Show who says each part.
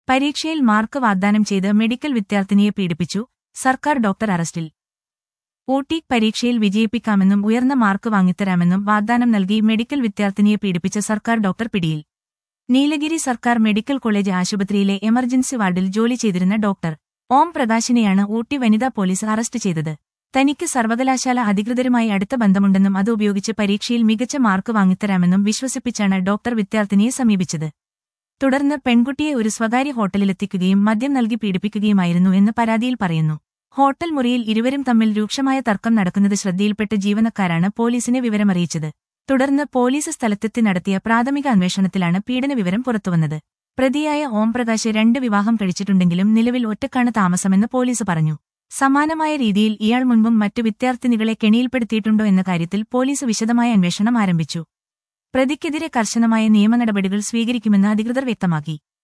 Speaker 1: പരീക്ഷയിൽ മാർക്ക് വാഗ്ദാനം ചെയ്ത് മെഡിക്കൽ വിദ്യാർത്ഥിനിയെ പീഡിപ്പിച്ചു സർക്കാർ ഡോക്ടർ അറസ്റ്റിൽ ഊട്ടി പരീക്ഷയിൽ വിജയിപ്പിക്കാമെന്നും ഉയർന്ന മാർക്ക് വാങ്ങിത്തരാമെന്നും വാഗ്ദാനം നൽകി മെഡിക്കൽ വിദ്യാർത്ഥിനിയെ പീഡിപ്പിച്ച സർക്കാർ ഡോക്ടർ പിടിയിൽ നീലഗിരി സർക്കാർ മെഡിക്കൽ കോളേജ് ആശുപത്രിയിലെ എമർജൻസി വാർഡിൽ ജോലി ചെയ്തിരുന്ന ഡോക്ടർ ഓം പ്രകാശിനെയാണ് ഊട്ടി വനിതാ പോലീസ് അറസ്റ്റ് ചെയ്തത് തനിക്ക് സർവകലാശാല അധികൃതരുമായി അടുത്ത ബന്ധമുണ്ടെന്നും അത് ഉപയോഗിച്ച് പരീക്ഷയിൽ മികച്ച മാർക്ക് വാങ്ങിത്തരാമെന്നും വിശ്വസിപ്പിച്ചാണ് ഡോക്ടർ വിദ്യാർത്ഥിനിയെ സമീപിച്ചത് തുടർന്ന് പെൺകുട്ടിയെ ഒരു സ്വകാര്യ ഹോട്ടലിലെത്തിക്കുകയും മദ്യം നൽകി പീഡിപ്പിക്കുകയുമായിരുന്നു എന്ന് പരാതിയിൽ പറയുന്നു ഹോട്ടൽ മുറിയിൽ ഇരുവരും തമ്മിൽ രൂക്ഷമായ തർക്കം നടക്കുന്നത് ശ്രദ്ധയിൽപ്പെട്ട ജീവനക്കാരാണ് പോലീസിനെ വിവരമറിയിച്ചത് തുടർന്ന് പോലീസ് സ്ഥലത്തെത്തി നടത്തിയ പ്രാഥമിക അന്വേഷണത്തിലാണ് പീഡന വിവരം പുറത്തുവന്നത് പ്രതിയായ ഓംപ്രകാശ് രണ്ട് വിവാഹം കഴിച്ചിട്ടുണ്ടെങ്കിലും നിലവിൽ ഒറ്റക്കാണ് താമസമെന്ന് പോലീസ് പറഞ്ഞു സമാനമായ രീതിയിൽ ഇയാൾ മുൻപും മറ്റു വിദ്യാർത്ഥിനികളെ കെണിയിൽപ്പെടുത്തിയിട്ടുണ്ടോ എന്ന കാര്യത്തിൽ പോലീസ് വിശദമായ അന്വേഷണം ആരംഭിച്ചു പ്രതിക്കെതിരെ കർശനമായ നിയമ നടപടികൾ സ്വീകരിക്കുമെന്ന് അധികൃതർ വ്യക്തമാക്കി